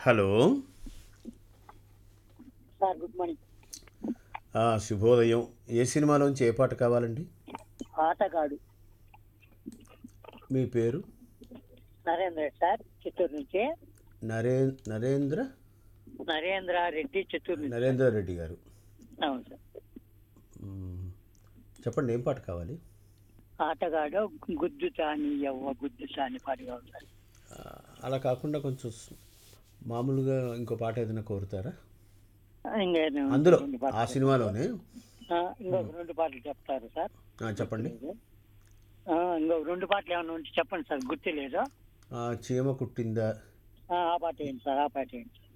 Hello sir good morning ఆ, శుభోదయం ఏ సినిమాలోంచి ఏ పాట కావాలండి ఆటగాడు మీ పేరు నరేంద్ర సార్ చిత్తూరు నుంచి నరే నరేంద్ర నరేంద్ర రెడ్డి చిత్తూరు నుంచి నరేంద్ర రెడ్డి గారు అవును సార్ మ్మ్. చెప్పండి ఏం పాట కావాలి ఆటగాడు గుద్దు తాని ఎవ్వ గుద్దు తాని పాట కావాలి సార్ ఆ, అలా కాకుండా కొంచెం స్- మామూలుగా ఇంకో పాట ఏదైనా కోరుతారా ఇంకా నేను అందులో రెండు ఆ పాటలు సినిమాలోనే ఆ, ఇంకొక రెండు పాటలు చెప్తారు సార్ ఆ, చెప్పండి ఆ, ఇంకొక రెండు పాటలు ఏమైనా ఉంటే చెప్పండి సార్ గుర్తులేదు ఆ, చీమ కుట్టిందా ఆ ఆ పాట ఏంటి సార్ ఆ పాట ఏంటి